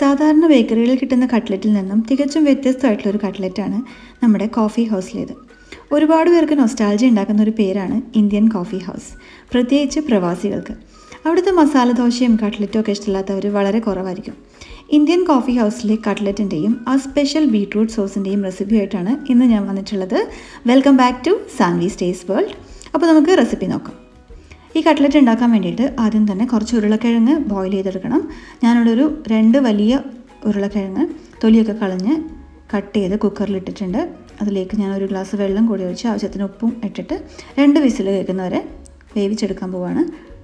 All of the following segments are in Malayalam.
സാധാരണ ബേക്കറികളിൽ കിട്ടുന്ന കട്ട്ലറ്റിൽ നിന്നും തികച്ചും വ്യത്യസ്തമായിട്ടുള്ളൊരു കട്ട്ലറ്റാണ് നമ്മുടെ കോഫി ഹൗസിലേത് ഒരുപാട് പേർക്ക് നൊസ്റ്റാൾജി ഉണ്ടാക്കുന്ന ഒരു പേരാണ് ഇന്ത്യൻ കോഫി ഹൗസ് പ്രത്യേകിച്ച് പ്രവാസികൾക്ക് അവിടുത്തെ മസാല ദോശയും കട്ട്ലറ്റും ഒക്കെ ഇഷ്ടമില്ലാത്തവർ വളരെ കുറവായിരിക്കും ഇന്ത്യൻ കോഫി ഹൗസിലെ കട്ട്ലറ്റിൻ്റെയും ആ സ്പെഷ്യൽ ബീട്രൂട്ട് സോസിൻ്റെയും റെസിപ്പിയായിട്ടാണ് ഇന്ന് ഞാൻ വന്നിട്ടുള്ളത് welcome back to Sanvi stays world അപ്പോൾ നമുക്ക് റെസിപ്പി നോക്കാം ഈ കട്ട്ലറ്റ് ഉണ്ടാക്കാൻ വേണ്ടിയിട്ട് ആദ്യം തന്നെ കുറച്ച് ഉരുളക്കിഴങ്ങ് ബോയിൽ ചെയ്തെടുക്കണം ഞാനിവിടെ ഒരു രണ്ട് വലിയ ഉരുളക്കിഴങ്ങ് തൊലിയൊക്കെ കളഞ്ഞ് കട്ട് ചെയ്ത് കുക്കറിൽ ഇട്ടിട്ടുണ്ട് അതിലേക്ക് ഞാൻ ഒരു ഗ്ലാസ് വെള്ളം കൂടി ഒഴിച്ച് ആവശ്യത്തിന് ഉപ്പും ഇട്ടിട്ട് രണ്ട് വിസിൽ കേൾക്കുന്നവരെ വേവിച്ചെടുക്കാൻ പോവാണ്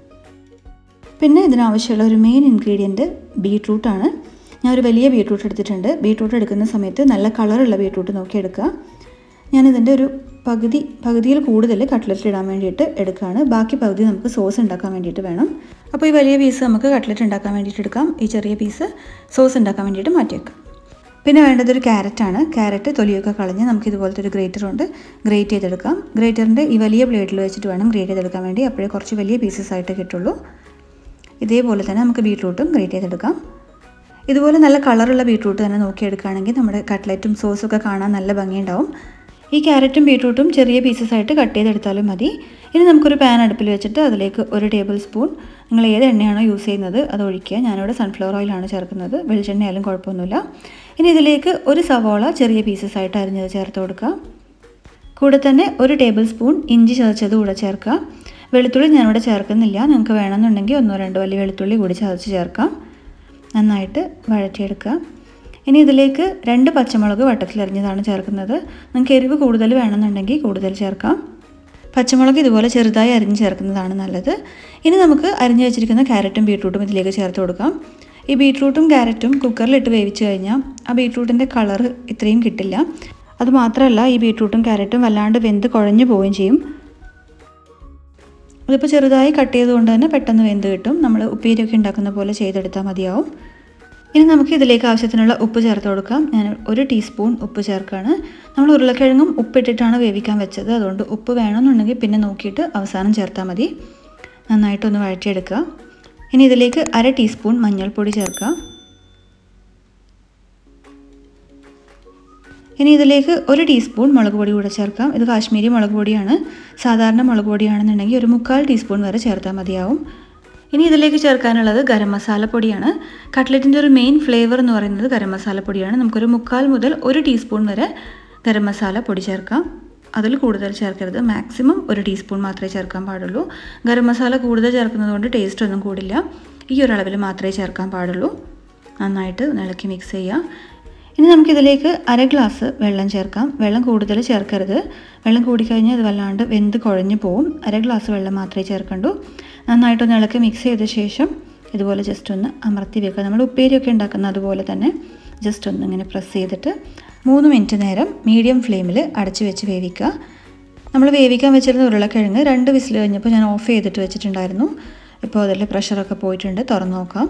പിന്നെ ഇതിനാവശ്യമുള്ള ഒരു മെയിൻ ഇൻഗ്രീഡിയൻറ്റ് ബീട്രൂട്ടാണ് ഞാൻ ഒരു വലിയ ബീട്രൂട്ട് എടുത്തിട്ടുണ്ട് ബീട്രൂട്ട് എടുക്കുന്ന സമയത്ത് നല്ല കളറുള്ള ബീട്രൂട്ട് നോക്കി എടുക്കുക ഞാനിതിൻ്റെ ഒരു പകുതി പകുതിയിൽ കൂടുതൽ കട്ട്ലറ്റ് ഇടാൻ വേണ്ടിയിട്ട് എടുക്കുകയാണ് ബാക്കി പകുതി നമുക്ക് സോസ് ഉണ്ടാക്കാൻ വേണ്ടിയിട്ട് വേണം അപ്പോൾ ഈ വലിയ പീസ് നമുക്ക് കട്ട്ലറ്റ് ഉണ്ടാക്കാൻ വേണ്ടിയിട്ട് എടുക്കാം ഈ ചെറിയ പീസ് സോസ് ഉണ്ടാക്കാൻ വേണ്ടിയിട്ട് മാറ്റി വെക്കാം പിന്നെ വേണ്ടത് ഒരു ക്യാരറ്റാണ് ക്യാരറ്റ് തൊലിയൊക്കെ കളഞ്ഞ് നമുക്ക് ഇതുപോലത്തെ ഒരു ഗ്രേറ്റർ ഉണ്ട് ഗ്രേറ്റ് ചെയ്തെടുക്കാം ഗ്രേറ്ററിൻ്റെ ഈ വലിയ പ്ലേറ്റിൽ വെച്ചിട്ട് വേണം ഗ്രേറ്റ് ചെയ്തെടുക്കാൻ വേണ്ടി അപ്പോഴേ കുറച്ച് വലിയ പീസസ് ആയിട്ട് കിട്ടുള്ളൂ ഇതേപോലെ തന്നെ നമുക്ക് ബീട്രൂട്ടും ഗ്രേറ്റ് ചെയ്തെടുക്കാം ഇതുപോലെ നല്ല കളറുള്ള ബീട്രൂട്ട് തന്നെ നോക്കിയെടുക്കുകയാണെങ്കിൽ നമ്മുടെ കട്ട്ലറ്റും സോസും ഒക്കെ കാണാൻ നല്ല ഭംഗിയുണ്ടാവും ഈ ക്യാരറ്റും ബീട്രൂട്ടും ചെറിയ പീസസ് ആയിട്ട് കട്ട് ചെയ്തെടുത്താലും മതി ഇനി നമുക്കൊരു പാൻ അടുപ്പിൽ വെച്ചിട്ട് അതിലേക്ക് ഒരു ടേബിൾ സ്പൂൺ നിങ്ങൾ ഏത് എണ്ണയാണോ യൂസ് ചെയ്യുന്നത് അത് ഒഴിക്കുക ഞാനിവിടെ സൺഫ്ലവർ ഓയിലാണ് ചേർക്കുന്നത് വെളിച്ചെണ്ണയായാലും കുഴപ്പമൊന്നുമില്ല ഇനി ഇതിലേക്ക് ഒരു സവോള ചെറിയ പീസസ് ആയിട്ട് അരിഞ്ഞത് ചേർത്ത് കൊടുക്കുക കൂടെ തന്നെ ഒരു ടേബിൾ സ്പൂൺ ഇഞ്ചി ചതച്ചത് കൂടെ ചേർക്കുക വെളുത്തുള്ളി ഞാനിവിടെ ചേർക്കുന്നില്ല നിങ്ങൾക്ക് വേണമെന്നുണ്ടെങ്കിൽ ഒന്നോ രണ്ടോ വലിയ വെളുത്തുള്ളി കൂടി ചതച്ച് ചേർക്കാം നന്നായിട്ട് വഴറ്റിയെടുക്കുക ഇനി ഇതിലേക്ക് രണ്ട് പച്ചമുളക് വട്ടത്തിലരിഞ്ഞതാണ് ചേർക്കുന്നത് നിങ്ങൾക്ക് എരിവ് കൂടുതൽ വേണമെന്നുണ്ടെങ്കിൽ കൂടുതൽ ചേർക്കാം പച്ചമുളക് ഇതുപോലെ ചെറുതായി അരിഞ്ഞ് ചേർക്കുന്നതാണ് നല്ലത് ഇനി നമുക്ക് അരിഞ്ഞ് വെച്ചിരിക്കുന്ന ക്യാരറ്റും ബീട്രൂട്ടും ഇതിലേക്ക് ചേർത്ത് കൊടുക്കാം ഈ ബീട്രൂട്ടും ക്യാരറ്റും കുക്കറിലിട്ട് വേവിച്ച് കഴിഞ്ഞാൽ ആ ബീട്രൂട്ടിൻ്റെ കളറ് ഇത്രയും കിട്ടില്ല അതുമാത്രമല്ല ഈ ബീട്രൂട്ടും ക്യാരറ്റും വല്ലാണ്ട് വെന്ത് കുഴഞ്ഞു പോവുകയും ചെയ്യും ഇതിപ്പോൾ ചെറുതായി കട്ട് ചെയ്തുകൊണ്ട് തന്നെ പെട്ടെന്ന് വെന്ത് കിട്ടും നമ്മൾ ഉപ്പേരിയൊക്കെ ഉണ്ടാക്കുന്ന പോലെ ചെയ്തെടുത്താൽ മതിയാവും ഇനി നമുക്ക് ഇതിലേക്ക് ആവശ്യത്തിനുള്ള ഉപ്പ് ചേർത്ത് കൊടുക്കാം ഞാൻ ഒരു ടീസ്പൂൺ ഉപ്പ് ചേർക്കുകയാണ് നമ്മൾ ഉരുളക്കിഴങ്ങും ഉപ്പിട്ടിട്ടാണ് വേവിക്കാൻ വെച്ചത് അതുകൊണ്ട് ഉപ്പ് വേണമെന്നുണ്ടെങ്കിൽ പിന്നെ നോക്കിയിട്ട് അവസാനം ചേർത്താൽ മതി നന്നായിട്ടൊന്ന് വഴറ്റിയെടുക്കുക ഇനി ഇതിലേക്ക് അര ടീസ്പൂൺ മഞ്ഞൾപ്പൊടി ചേർക്കുക ഇനി ഇതിലേക്ക് ഒരു ടീസ്പൂൺ മുളക് പൊടി കൂടെ ചേർക്കാം ഇത് കാശ്മീരി മുളക് പൊടിയാണ് സാധാരണ മുളക് പൊടിയാണെന്നുണ്ടെങ്കിൽ ഒരു മുക്കാൽ ടീസ്പൂൺ വരെ ചേർത്താൽ മതിയാവും ഇനി ഇതിലേക്ക് ചേർക്കാനുള്ളത് ഗരം മസാല പൊടിയാണ് കട്ട്ലറ്റിൻ്റെ ഒരു മെയിൻ ഫ്ലേവർ എന്ന് പറയുന്നത് ഗരം മസാല പൊടിയാണ് നമുക്കൊരു മുക്കാൽ മുതൽ ഒരു ടീസ്പൂൺ വരെ ഗരം മസാല പൊടി ചേർക്കാം അതിൽ കൂടുതൽ ചേർക്കരുത് മാക്സിമം ഒരു ടീസ്പൂൺ മാത്രമേ ചേർക്കാൻ പാടുള്ളൂ ഗരം മസാല കൂടുതൽ ചേർക്കുന്നത് കൊണ്ട് ടേസ്റ്റ് ഒന്നും കൂടില്ല ഈ ഒരു അളവിൽ മാത്രമേ ചേർക്കാൻ പാടുള്ളൂ നന്നായിട്ട് ഇളക്കി മിക്സ് ചെയ്യുക ഇനി നമുക്കിതിലേക്ക് അര ഗ്ലാസ് വെള്ളം ചേർക്കാം വെള്ളം കൂടുതൽ ചേർക്കരുത് വെള്ളം കൂടിക്കഴിഞ്ഞാൽ അത് വല്ലാണ്ട് വെന്ത് കുഴഞ്ഞു പോവും അര ഗ്ലാസ് വെള്ളം മാത്രമേ ചേർക്കണ്ടൂ നന്നായിട്ടൊന്ന് ഇളക്കി മിക്സ് ചെയ്ത ശേഷം ഇതുപോലെ ജസ്റ്റ് ഒന്ന് അമർത്തി വെക്കുക നമ്മൾ ഉപ്പേരിയൊക്കെ ഉണ്ടാക്കുന്ന അതുപോലെ തന്നെ ജസ്റ്റ് ഒന്ന് ഇങ്ങനെ പ്രസ് ചെയ്തിട്ട് മൂന്ന് മിനിറ്റ് നേരം മീഡിയം ഫ്ലെയിമിൽ അടച്ച് വെച്ച് വേവിക്കുക നമ്മൾ വേവിക്കാൻ വെച്ചിരുന്ന ഉരുളക്കിഴങ്ങ് രണ്ട് വിസിൽ കഴിഞ്ഞപ്പോൾ ഞാൻ ഓഫ് ചെയ്തിട്ട് വെച്ചിട്ടുണ്ടായിരുന്നു ഇപ്പോൾ അതിൽ പ്രഷറൊക്കെ പോയിട്ടുണ്ട് തുറന്നു നോക്കാം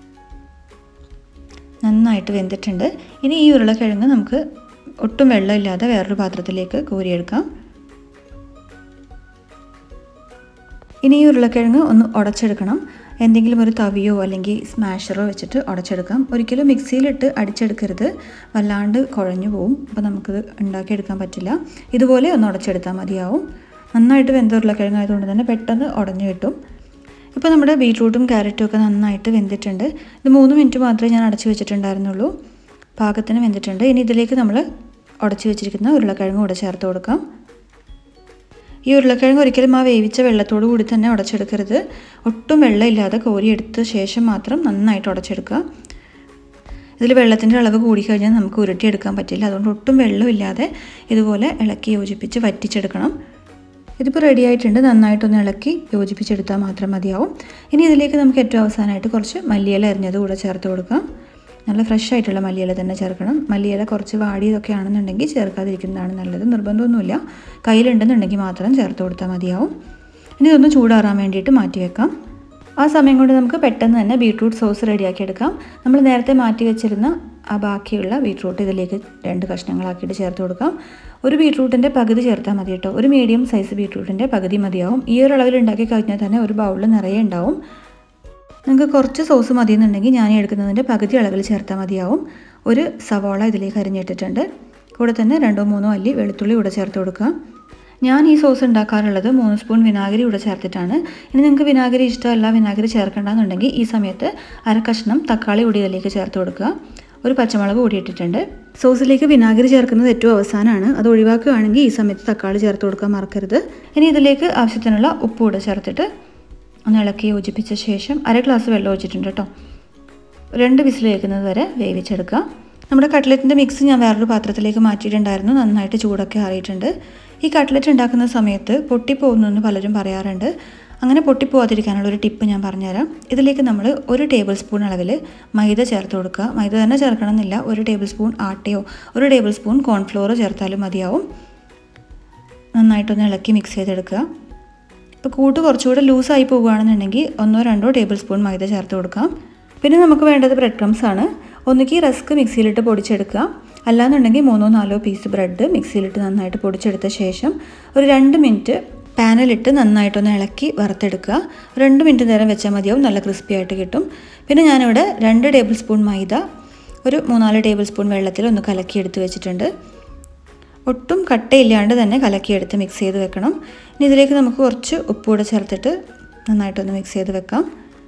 നന്നായിട്ട് വെന്തിട്ടുണ്ട് ഇനി ഈ ഉരുളക്കിഴങ്ങ് നമുക്ക് ഒട്ടും വെള്ളമില്ലാതെ വേറൊരു പാത്രത്തിലേക്ക് കോരിയെടുക്കാം ഇനി ഈ ഉരുളക്കിഴങ്ങ് ഒന്ന് ഉടച്ചെടുക്കണം എന്തെങ്കിലും ഒരു തവിയോ അല്ലെങ്കിൽ സ്മാഷറോ വെച്ചിട്ട് ഉടച്ചെടുക്കാം ഒരിക്കലും മിക്സിയിലിട്ട് അടിച്ചെടുക്കരുത് വല്ലാണ്ട് കുഴഞ്ഞു പോവും അപ്പോൾ നമുക്കത് ഉണ്ടാക്കിയെടുക്കാൻ പറ്റില്ല ഇതുപോലെ ഒന്ന് ഉടച്ചെടുത്താൽ മതിയാവും നന്നായിട്ട് വെന്ത ഉരുളക്കിഴങ്ങ് ആയതുകൊണ്ട് തന്നെ പെട്ടെന്ന് ഉടഞ്ഞു കിട്ടും ഇപ്പോൾ നമ്മുടെ ബീട്രൂട്ടും ക്യാരറ്റും ഒക്കെ നന്നായിട്ട് വെന്തിട്ടുണ്ട് ഇത് മൂന്ന് മിനിറ്റ് മാത്രമേ ഞാൻ അടച്ചു വെച്ചിട്ടുണ്ടായിരുന്നുള്ളൂ പാകത്തിന് വെന്തിട്ടുണ്ട് ഇനി ഇതിലേക്ക് നമ്മൾ ഉടച്ചു വെച്ചിരിക്കുന്ന ഉരുളക്കിഴങ്ങ് കൂടെ ചേർത്ത് കൊടുക്കാം ഈ ഉരുളക്കിഴങ്ങ് ഒരിക്കലും ആ വേവിച്ച വെള്ളത്തോടു കൂടി തന്നെ ഉടച്ചെടുക്കരുത് ഒട്ടും വെള്ളമില്ലാതെ കോരിയെടുത്ത ശേഷം മാത്രം നന്നായിട്ട് ഉടച്ചെടുക്കുക ഇതിൽ വെള്ളത്തിൻ്റെ അളവ് കൂടിക്കഴിഞ്ഞാൽ നമുക്ക് ഉരുട്ടിയെടുക്കാൻ പറ്റില്ല അതുകൊണ്ട് ഒട്ടും വെള്ളമില്ലാതെ ഇതുപോലെ ഇളക്കി യോജിപ്പിച്ച് വറ്റിച്ചെടുക്കണം ഇതിപ്പോൾ റെഡി ആയിട്ടുണ്ട് നന്നായിട്ടൊന്ന് ഇളക്കി യോജിപ്പിച്ചെടുത്താൽ മാത്രം മതിയാവും ഇനി ഇതിലേക്ക് നമുക്ക് ഏറ്റവും അവസാനമായിട്ട് കുറച്ച് മല്ലിയില അരിഞ്ഞത് കൂടെ ചേർത്ത് കൊടുക്കാം നല്ല ഫ്രഷ് ആയിട്ടുള്ള മല്ലിയില തന്നെ ചേർക്കണം മല്ലിയില കുറച്ച് വാടിയതൊക്കെ ആണെന്നുണ്ടെങ്കിൽ ചേർക്കാതിരിക്കുന്നതാണ് നല്ലത് നിർബന്ധമൊന്നുമില്ല കയ്യിലുണ്ടെന്നുണ്ടെങ്കിൽ മാത്രം ചേർത്ത് കൊടുത്താൽ മതിയാവും ഇനി ഇതൊന്ന് ചൂടാറാൻ വേണ്ടിയിട്ട് മാറ്റി വെക്കാം ആ സമയം കൊണ്ട് നമുക്ക് പെട്ടെന്ന് തന്നെ ബീട്രൂട്ട് സോസ് റെഡിയാക്കി എടുക്കാം നമ്മൾ നേരത്തെ മാറ്റി വെച്ചിരുന്ന ആ ബാക്കിയുള്ള ബീട്രൂട്ട് ഇതിലേക്ക് രണ്ട് കഷ്ണങ്ങളാക്കിയിട്ട് ചേർത്ത് കൊടുക്കാം ഒരു ബീട്രൂട്ടിൻ്റെ പകുതി ചേർത്താൽ മതി കേട്ടോ ഒരു മീഡിയം സൈസ് ബീട്രൂട്ടിൻ്റെ പകുതി മതിയാവും ഈ ഒരു അളവിൽ ഉണ്ടാക്കി കഴിഞ്ഞാൽ തന്നെ ഒരു ബൗളിൽ നിറയെ ഉണ്ടാവും നിങ്ങൾക്ക് കുറച്ച് സോസ് മതിയെന്നുണ്ടെങ്കിൽ ഞാൻ എടുക്കുന്നതിൻ്റെ പകുതി അളവിൽ ചേർത്താൽ മതിയാവും ഒരു സവാള ഇതിലേക്ക് അരിഞ്ഞിട്ടിട്ടുണ്ട് കൂടെ തന്നെ രണ്ടോ മൂന്നോ അല്ലി വെളുത്തുള്ളി കൂടെ ചേർത്ത് കൊടുക്കുക ഞാൻ ഈ സോസ് ഉണ്ടാക്കാറുള്ളത് മൂന്ന് സ്പൂൺ വിനാഗിരി കൂടെ ചേർത്തിട്ടാണ് ഇനി നിങ്ങൾക്ക് വിനാഗിരി ഇഷ്ടമല്ല വിനാഗിരി ചേർക്കണ്ടെന്നുണ്ടെങ്കിൽ ഈ സമയത്ത് അര കഷ്ണം തക്കാളി കൂടി ഇതിലേക്ക് ചേർത്ത് കൊടുക്കുക ഒരു പച്ചമുളക് കൂടി ഇട്ടിട്ടുണ്ട് സോസിലേക്ക് വിനാഗിരി ചേർക്കുന്നത് ഏറ്റവും അവസാനമാണ് അത് ഒഴിവാക്കുകയാണെങ്കിൽ ഈ സമയത്ത് തക്കാളി ചേർത്ത് കൊടുക്കാൻ മറക്കരുത് ഇനി ഇതിലേക്ക് ആവശ്യത്തിനുള്ള ഉപ്പ് കൂടെ ചേർത്തിട്ട് ഒന്ന് ഇളക്കി യോജിപ്പിച്ച ശേഷം അര ഗ്ലാസ് വെള്ളം ഒഴിച്ചിട്ടുണ്ട് കേട്ടോ രണ്ട് വിസിൽ കേൾക്കുന്നത് വരെ വേവിച്ചെടുക്കുക നമ്മുടെ കട്ട്ലറ്റിൻ്റെ മിക്സ് ഞാൻ വേറൊരു പാത്രത്തിലേക്ക് മാറ്റിയിട്ടുണ്ടായിരുന്നു നന്നായിട്ട് ചൂടൊക്കെ ആറിയിട്ടുണ്ട് ഈ കട്ട്ലറ്റ് ഉണ്ടാക്കുന്ന സമയത്ത് പൊട്ടിപ്പോകുന്നു എന്ന് പലരും പറയാറുണ്ട് അങ്ങനെ പൊട്ടിപ്പോവാതിരിക്കാനുള്ള ഒരു ടിപ്പ് ഞാൻ പറഞ്ഞുതരാം ഇതിലേക്ക് നമ്മൾ ഒരു ടേബിൾ സ്പൂൺ അളവിൽ മൈദ ചേർത്ത് കൊടുക്കുക മൈദ തന്നെ ചേർക്കണം എന്നില്ല ഒരു ടേബിൾ സ്പൂൺ ആട്ടയോ ഒരു ടേബിൾ സ്പൂൺ കോൺഫ്ലോറോ ചേർത്താലും മതിയാവും നന്നായിട്ടൊന്ന് ഇളക്കി മിക്സ് ചെയ്തെടുക്കുക ഇപ്പോൾ കൂട്ട് കുറച്ചുകൂടെ ലൂസായി പോകുകയാണെന്നുണ്ടെങ്കിൽ ഒന്നോ രണ്ടോ ടേബിൾ സ്പൂൺ മൈദ ചേർത്ത് കൊടുക്കാം പിന്നെ നമുക്ക് വേണ്ടത് ബ്രെഡ് ക്രംസ് ആണ് ഒന്നുകിൽ റസ്ക് മിക്സിയിലിട്ട് പൊടിച്ചെടുക്കുക അല്ലാന്നുണ്ടെങ്കിൽ മൂന്നോ നാലോ പീസ് ബ്രെഡ് മിക്സിയിലിട്ട് നന്നായിട്ട് പൊടിച്ചെടുത്ത ശേഷം ഒരു രണ്ട് മിനിറ്റ് പാനിലിട്ട് നന്നായിട്ടൊന്ന് ഇളക്കി വറുത്തെടുക്കുക രണ്ട് മിനിറ്റ് നേരം വെച്ചാൽ മതിയാവും നല്ല ക്രിസ്പി ആയിട്ട് കിട്ടും പിന്നെ ഞാനിവിടെ രണ്ട് ടേബിൾ സ്പൂൺ മൈദ ഒരു മൂന്നാല് ടേബിൾ സ്പൂൺ വെള്ളത്തിൽ ഒന്ന് കലക്കി എടുത്ത് വെച്ചിട്ടുണ്ട് ഒട്ടും കട്ടയില്ലാണ്ട് തന്നെ കലക്കിയെടുത്ത് മിക്സ് ചെയ്ത് വെക്കണം ഇനി ഇതിലേക്ക് നമുക്ക് കുറച്ച് ഉപ്പ് കൂടെ ചേർത്തിട്ട് നന്നായിട്ടൊന്ന് മിക്സ് ചെയ്ത് വെക്കാം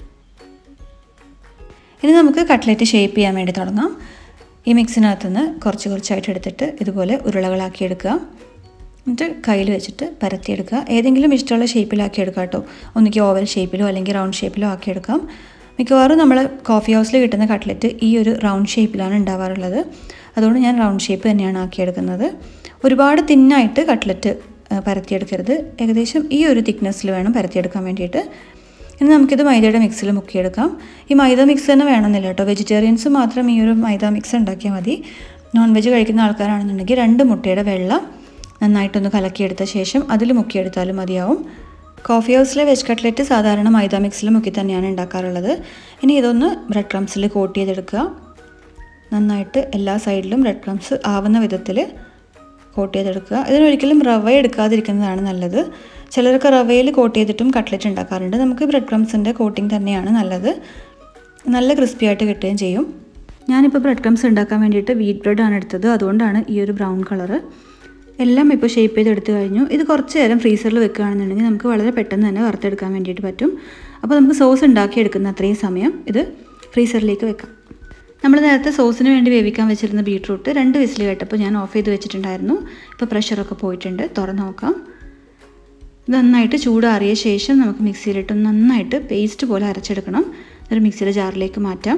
ഇനി നമുക്ക് കട്ട്ലറ്റ് ഷേപ്പ് ചെയ്യാൻ വേണ്ടി തുടങ്ങാം ഈ മിക്സിനകത്ത് നിന്ന് കുറച്ച് കുറച്ചായിട്ട് എടുത്തിട്ട് ഇതുപോലെ ഉരുളകളാക്കി എടുക്കുക എന്നിട്ട് കയ്യിൽ വെച്ചിട്ട് പരത്തിയെടുക്കുക ഏതെങ്കിലും ഇഷ്ടമുള്ള ഷേപ്പിലാക്കി എടുക്കുക കേട്ടോ ഒന്നുകിൽ ഓവൽ ഷേപ്പിലോ അല്ലെങ്കിൽ റൗണ്ട് ഷേപ്പിലോ ആക്കിയെടുക്കാം മിക്കവാറും നമ്മൾ കോഫി ഹൗസിൽ കിട്ടുന്ന കട്ട്ലറ്റ് ഈ ഒരു റൗണ്ട് ഷേപ്പിലാണ് ഉണ്ടാവാറുള്ളത് അതുകൊണ്ട് ഞാൻ റൗണ്ട് ഷേപ്പ് തന്നെയാണ് ആക്കിയെടുക്കുന്നത് ഒരുപാട് തിന്നായിട്ട് കട്ട്ലറ്റ് പരത്തിയെടുക്കരുത് ഏകദേശം ഈ ഒരു തിക്നെസ്സിൽ വേണം പരത്തിയെടുക്കാൻ വേണ്ടിയിട്ട് ഇനി നമുക്കിത് മൈദയുടെ മിക്സിൽ മുക്കിയെടുക്കാം ഈ മൈദ മിക്സ് തന്നെ വേണമെന്നില്ല കേട്ടോ വെജിറ്റേറിയൻസ് മാത്രം ഈ ഒരു മൈദ മിക്സ് ഉണ്ടാക്കിയാൽ മതി നോൺ വെജ് കഴിക്കുന്ന ആൾക്കാരാണെന്നുണ്ടെങ്കിൽ രണ്ട് മുട്ടയുടെ വെള്ള നന്നായിട്ടൊന്ന് കലക്കിയെടുത്ത ശേഷം അതിൽ മുക്കിയെടുത്താലും മതിയാവും കോഫി ഹൗസിലെ വെജ് കട്ട്ലറ്റ് സാധാരണ മൈദ മിക്സിൽ മുക്കി തന്നെയാണ് ഉണ്ടാക്കാറുള്ളത് ഇനി ഇതൊന്ന് ബ്രെഡ് ക്രംസിൽ കോട്ട് ചെയ്തെടുക്കുക നന്നായിട്ട് എല്ലാ സൈഡിലും ബ്രെഡ് ക്രംസ് ആവുന്ന വിധത്തിൽ കോട്ട് ചെയ്തെടുക്കുക ഇതിനൊരിക്കലും റവ എടുക്കാതിരിക്കുന്നതാണ് നല്ലത് ചിലരൊക്കെ റവയിൽ കോട്ട് ചെയ്തിട്ടും കട്ട്ലറ്റ് ഉണ്ടാക്കാറുണ്ട് നമുക്ക് ബ്രെഡ് ക്രംസിൻ്റെ കോട്ടിംഗ് തന്നെയാണ് നല്ലത് നല്ല ക്രിസ്പി ആയിട്ട് കിട്ടുകയും ചെയ്യും ഞാനിപ്പോൾ ബ്രെഡ് ക്രംസ് ഉണ്ടാക്കാൻ വേണ്ടിയിട്ട് വീറ്റ് ബ്രെഡാണ് എടുത്തത് അതുകൊണ്ടാണ് ഈ ഒരു ബ്രൗൺ കളറ് എല്ലാം ഇപ്പോൾ ഷേപ്പ് ചെയ്ത് എടുത്തു കഴിഞ്ഞു ഇത് കുറച്ച് നേരം ഫ്രീസറിൽ വെക്കുകയാണെന്നുണ്ടെങ്കിൽ നമുക്ക് വളരെ പെട്ടെന്ന് തന്നെ വറുത്തെടുക്കാൻ വേണ്ടിയിട്ട് പറ്റും അപ്പോൾ നമുക്ക് സോസ് ഉണ്ടാക്കിയെടുക്കുന്ന അത്രയും സമയം ഇത് ഫ്രീസറിലേക്ക് വെക്കാം നമ്മൾ നേരത്തെ സോസിന് വേണ്ടി വേവിക്കാൻ വെച്ചിരുന്ന ബീട്രൂട്ട് രണ്ട് വിസിൽ കേട്ടപ്പോൾ ഞാൻ ഓഫ് ചെയ്ത് വെച്ചിട്ടുണ്ടായിരുന്നു ഇപ്പോൾ പ്രഷറൊക്കെ പോയിട്ടുണ്ട് തുറന്ന് നോക്കാം നന്നായിട്ട് ചൂടാറിയ ശേഷം നമുക്ക് മിക്സിയിലിട്ട് നന്നായിട്ട് പേസ്റ്റ് പോലെ അരച്ചെടുക്കണം ഒരു മിക്സിയുടെ ജാറിലേക്ക് മാറ്റാം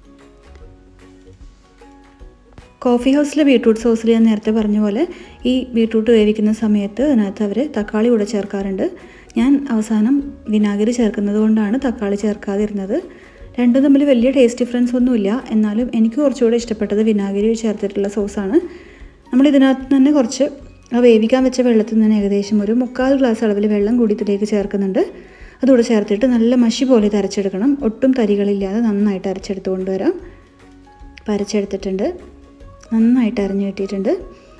കോഫി ഹൗസിലെ ബീട്രൂട്ട് സോസിൽ ഞാൻ നേരത്തെ പറഞ്ഞ പോലെ ഈ ബീട്രൂട്ട് വേവിക്കുന്ന സമയത്ത് അതിനകത്ത് അവർ തക്കാളി കൂടെ ചേർക്കാറുണ്ട് ഞാൻ അവസാനം വിനാഗിരി ചേർക്കുന്നത് കൊണ്ടാണ് തക്കാളി ചേർക്കാതിരുന്നത് രണ്ടും തമ്മിൽ വലിയ ടേസ്റ്റ് ഡിഫറൻസ് ഒന്നുമില്ല എന്നാലും എനിക്ക് കുറച്ചുകൂടെ ഇഷ്ടപ്പെട്ടത് വിനാഗിരി ചേർത്തിട്ടുള്ള സോസാണ് നമ്മൾ ഇതിനകത്ത് തന്നെ കുറച്ച് ആ വേവിക്കാൻ വെച്ച വെള്ളത്തിൽ നിന്ന് ഏകദേശം ഒരു മുക്കാൽ ഗ്ലാസ് അളവിൽ വെള്ളം കൂടി ഇതിലേക്ക് ചേർക്കുന്നുണ്ട് അതുകൂടെ ചേർത്തിട്ട് നല്ല മഷി പോലെ ഇത് അരച്ചെടുക്കണം ഒട്ടും തരികളില്ലാതെ നന്നായിട്ട് അരച്ചെടുത്ത് കൊണ്ടുവരാം അപ്പോൾ അരച്ചെടുത്തിട്ടുണ്ട് നന്നായിട്ട് അരഞ്ഞു കിട്ടിയിട്ടുണ്ട്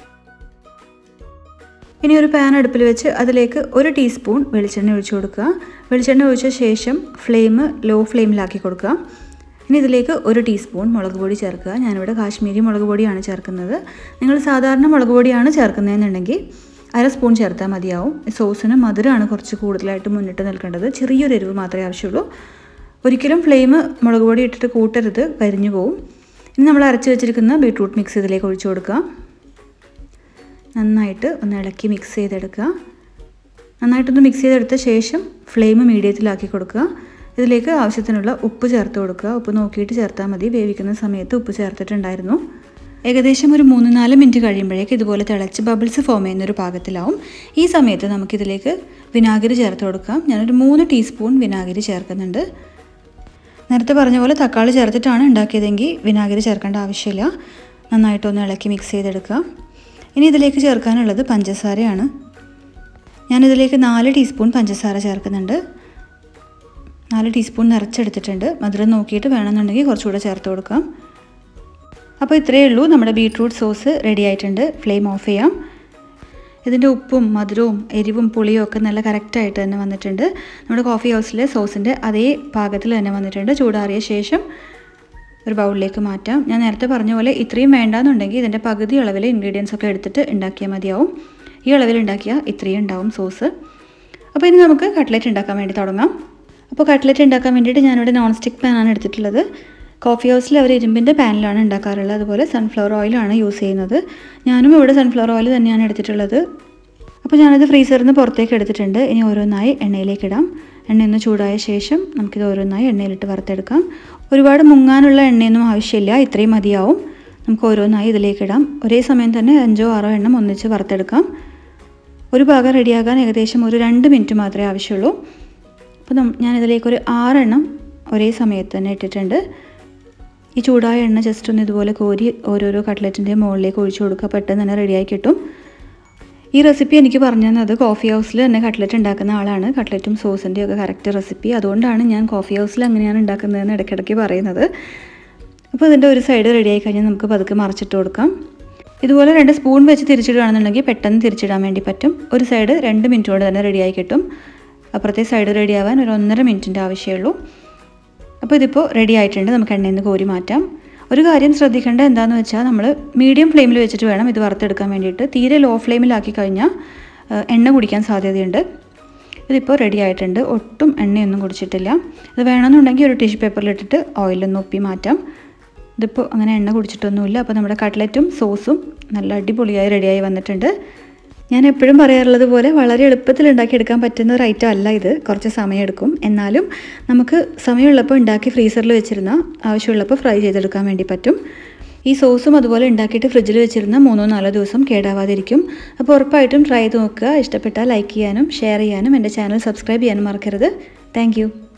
ഇനി ഒരു പാൻ അടുപ്പിൽ വെച്ച് അതിലേക്ക് ഒരു ടീസ്പൂൺ വെളിച്ചെണ്ണ ഒഴിച്ചു കൊടുക്കുക വെളിച്ചെണ്ണ ഒഴിച്ച ശേഷം ഫ്ലെയിം ലോ ഫ്ലെയിമിലാക്കി കൊടുക്കുക ഇനി ഇതിലേക്ക് ഒരു ടീസ്പൂൺ മുളക് പൊടി ചേർക്കുക ഞാനിവിടെ കാശ്മീരി മുളക് പൊടിയാണ് ചേർക്കുന്നത് നിങ്ങൾ സാധാരണ മുളക് പൊടിയാണ് ചേർക്കുന്നതെന്നുണ്ടെങ്കിൽ അര സ്പൂൺ ചേർത്താൽ മതിയാവും സോസിന് മധുരമാണ് കുറച്ച് കൂടുതലായിട്ട് മുന്നിട്ട് നിൽക്കേണ്ടത് ചെറിയൊരു എരിവ് മാത്രമേ ആവശ്യമുള്ളൂ ഒരിക്കലും ഫ്ലെയിം മുളക് പൊടി ഇട്ടിട്ട് കൂട്ടരുത് കരിഞ്ഞു പോവും ഇനി നമ്മൾ അരച്ച് വെച്ചിരിക്കുന്ന ബീട്രൂട്ട് മിക്സ് ഇതിലേക്ക് ഒഴിച്ചു കൊടുക്കുക നന്നായിട്ട് ഒന്ന് ഇളക്കി മിക്സ് ചെയ്തെടുക്കുക നന്നായിട്ടൊന്ന് മിക്സ് ചെയ്തെടുത്ത ശേഷം ഫ്ലെയിം മീഡിയത്തിലാക്കി കൊടുക്കുക ഇതിലേക്ക് ആവശ്യത്തിനുള്ള ഉപ്പ് ചേർത്ത് കൊടുക്കുക ഉപ്പ് നോക്കിയിട്ട് ചേർത്താൽ മതി വേവിക്കുന്ന സമയത്ത് ഉപ്പ് ചേർത്തിട്ടുണ്ടായിരുന്നു ഏകദേശം ഒരു മൂന്ന് നാല് മിനിറ്റ് കഴിയുമ്പോഴേക്ക് ഇതുപോലെ തിളച്ച് ബബിൾസ് ഫോം ചെയ്യുന്ന ഒരു പാകത്തിലാവും ഈ സമയത്ത് നമുക്കിതിലേക്ക് വിനാഗിരി ചേർത്ത് കൊടുക്കാം ഞാനൊരു മൂന്ന് ടീസ്പൂൺ വിനാഗിരി ചേർക്കുന്നുണ്ട് നേരത്തെ പറഞ്ഞ പോലെ തക്കാളി ചേർത്തിട്ടാണ് ഉണ്ടാക്കിയതെങ്കിൽ വിനാഗിരി ചേർക്കേണ്ട ആവശ്യമില്ല നന്നായിട്ടൊന്ന് ഇളക്കി മിക്സ് ചെയ്തെടുക്കുക ഇനി ഇതിലേക്ക് ചേർക്കാനുള്ളത് പഞ്ചസാരയാണ് ഞാനിതിലേക്ക് നാല് ടീസ്പൂൺ പഞ്ചസാര ചേർക്കുന്നുണ്ട് നാല് ടീസ്പൂൺ നിറച്ചെടുത്തിട്ടുണ്ട് മധുരം നോക്കിയിട്ട് വേണമെന്നുണ്ടെങ്കിൽ കുറച്ചുകൂടെ ചേർത്ത് കൊടുക്കാം അപ്പോൾ ഇത്രയേ ഉള്ളൂ നമ്മുടെ ബീട്രൂട്ട് സോസ് റെഡി ആയിട്ടുണ്ട് ഫ്ലെയിം ഓഫ് ചെയ്യാം ഇതിൻ്റെ ഉപ്പും മധുരവും എരിവും പുളിയും ഒക്കെ നല്ല കറക്റ്റായിട്ട് തന്നെ വന്നിട്ടുണ്ട് നമ്മുടെ കോഫി ഹൗസിലെ സോസിൻ്റെ അതേ പാകത്തിൽ തന്നെ വന്നിട്ടുണ്ട് ചൂടാറിയ ശേഷം ഒരു ബൗളിലേക്ക് മാറ്റാം ഞാൻ നേരത്തെ പറഞ്ഞ പോലെ ഇത്രയും വേണ്ടാന്നുണ്ടെങ്കിൽ ഇതിൻ്റെ പകുതി അളവിൽ ഇൻഗ്രീഡിയൻസ് ഒക്കെ എടുത്തിട്ട് ഉണ്ടാക്കിയാൽ മതിയാവും ഈ അളവിൽ ഉണ്ടാക്കിയാൽ ഇത്രയും ഉണ്ടാവും സോസ് അപ്പോൾ ഇനി നമുക്ക് കട്ട്ലറ്റ് ഉണ്ടാക്കാൻ വേണ്ടി തുടങ്ങാം അപ്പോൾ കട്ട്ലറ്റ് ഉണ്ടാക്കാൻ വേണ്ടിയിട്ട് ഞാനിവിടെ നോൺ സ്റ്റിക്ക് പാനാണ് എടുത്തിട്ടുള്ളത് കോഫി ഹൗസിൽ അവർ ഇരുമ്പിൻ്റെ പാനിലാണ് ഉണ്ടാക്കാറുള്ളത് അതുപോലെ സൺഫ്ലവർ ഓയിലാണ് യൂസ് ചെയ്യുന്നത് ഞാനും ഇവിടെ സൺഫ്ലവർ ഓയിൽ തന്നെയാണ് എടുത്തിട്ടുള്ളത് അപ്പോൾ ഞാനത് ഫ്രീസറിൽ നിന്ന് പുറത്തേക്ക് എടുത്തിട്ടുണ്ട് ഇനി ഓരോന്നായി എണ്ണയിലേക്ക് ഇടാം എണ്ണ ഒന്ന് ചൂടായ ശേഷം നമുക്കിത് ഓരോന്നായി എണ്ണയിലിട്ട് വറുത്തെടുക്കാം ഒരുപാട് മുങ്ങാനുള്ള എണ്ണയൊന്നും ആവശ്യമില്ല ഇത്രയും മതിയാവും നമുക്ക് ഓരോന്നായി ഇതിലേക്ക് ഇടാം ഒരേ സമയം തന്നെ അഞ്ചോ ആറോ എണ്ണം ഒന്നിച്ച് വറുത്തെടുക്കാം ഒരു ഭാഗം റെഡിയാകാൻ ഏകദേശം ഒരു രണ്ട് മിനിറ്റ് മാത്രമേ ആവശ്യമുള്ളൂ അപ്പോൾ ഞാനിതിലേക്ക് ഒരു ആറെണ്ണം ഒരേ സമയത്ത് തന്നെ ഇട്ടിട്ടുണ്ട് ഈ ചൂടായ എണ്ണ ജസ്റ്റ് ഒന്ന് ഇതുപോലെ കോരി ഓരോരോ കട്ട്ലറ്റിൻ്റെ മുകളിലേക്ക് ഒഴിച്ചു കൊടുക്കുക പെട്ടെന്ന് തന്നെ റെഡിയായി കിട്ടും ഈ റെസിപ്പി എനിക്ക് പറഞ്ഞു തന്നത് കോഫി ഹൗസിൽ തന്നെ കട്ട്ലറ്റ് ഉണ്ടാക്കുന്ന ആളാണ് കട്ട്ലറ്റും സോസിൻ്റെയും ഒക്കെ കറക്റ്റ് റെസിപ്പി അതുകൊണ്ടാണ് ഞാൻ കോഫി ഹൗസിൽ അങ്ങനെയാണ് ഉണ്ടാക്കുന്നതെന്ന് ഇടയ്ക്കിടയ്ക്ക് പറയുന്നത് അപ്പോൾ ഇതിൻ്റെ ഒരു സൈഡ് റെഡിയായി കഴിഞ്ഞാൽ നമുക്ക് പതുക്കെ മറിച്ചിട്ട് കൊടുക്കാം ഇതുപോലെ രണ്ട് സ്പൂൺ വെച്ച് തിരിച്ചിടുകയാണെന്നുണ്ടെങ്കിൽ പെട്ടെന്ന് തിരിച്ചിടാൻ വേണ്ടി പറ്റും ഒരു സൈഡ് രണ്ട് മിനിറ്റ് കൊണ്ട് തന്നെ റെഡിയായി കിട്ടും അപ്പുറത്തെ സൈഡ് റെഡി ആവാൻ ഒരു ഒന്നര മിനിറ്റിൻ്റെ ആവശ്യമുള്ളൂ അപ്പോൾ ഇതിപ്പോൾ റെഡി ആയിട്ടുണ്ട് നമുക്ക് എണ്ണയിൽ നിന്ന് കോരി മാറ്റാം ഒരു കാര്യം ശ്രദ്ധിക്കേണ്ടത് എന്താണെന്ന് വെച്ചാൽ നമ്മൾ മീഡിയം ഫ്ലെയിമിൽ വെച്ചിട്ട് വേണം ഇത് വറുത്തെടുക്കാൻ വേണ്ടിയിട്ട് തീരെ ലോ ഫ്ലെയിമിലാക്കി കഴിഞ്ഞാൽ എണ്ണ കുടിക്കാൻ സാധ്യതയുണ്ട് ഇതിപ്പോൾ റെഡി ആയിട്ടുണ്ട് ഒട്ടും എണ്ണയൊന്നും കുടിച്ചിട്ടില്ല ഇത് വേണമെന്നുണ്ടെങ്കിൽ ഒരു ടിഷ്യൂ പേപ്പറിലിട്ടിട്ട് ഓയിലൊന്ന് ഒപ്പി മാറ്റാം ഇതിപ്പോൾ അങ്ങനെ എണ്ണ കുടിച്ചിട്ടൊന്നുമില്ല അപ്പോൾ നമ്മുടെ കട്ട്ലറ്റും സോസും നല്ല അടിപൊളിയായി റെഡിയായി വന്നിട്ടുണ്ട് ഞാൻ എപ്പോഴും പറയാറുള്ളത് പോലെ വളരെ എളുപ്പത്തിൽ ഉണ്ടാക്കിയെടുക്കാൻ പറ്റുന്ന ഒരു ഐറ്റം അല്ല ഇത് കുറച്ച് സമയമെടുക്കും എന്നാലും നമുക്ക് സമയമുള്ളപ്പോൾ ഉണ്ടാക്കി ഫ്രീസറിൽ വെച്ചിരുന്ന ആവശ്യമുള്ളപ്പോൾ ഫ്രൈ ചെയ്തെടുക്കാൻ വേണ്ടി പറ്റും ഈ സോസും അതുപോലെ ഉണ്ടാക്കിയിട്ട് ഫ്രിഡ്ജിൽ വെച്ചിരുന്ന മൂന്നോ നാലോ ദിവസം കേടാവാതിരിക്കും അപ്പോൾ ഉറപ്പായിട്ടും ട്രൈ ചെയ്ത് നോക്കുക ഇഷ്ടപ്പെട്ടാൽ ലൈക്ക് ചെയ്യാനും ഷെയർ ചെയ്യാനും എൻ്റെ ചാനൽ സബ്സ്ക്രൈബ് ചെയ്യാനും മറക്കരുത് താങ്ക്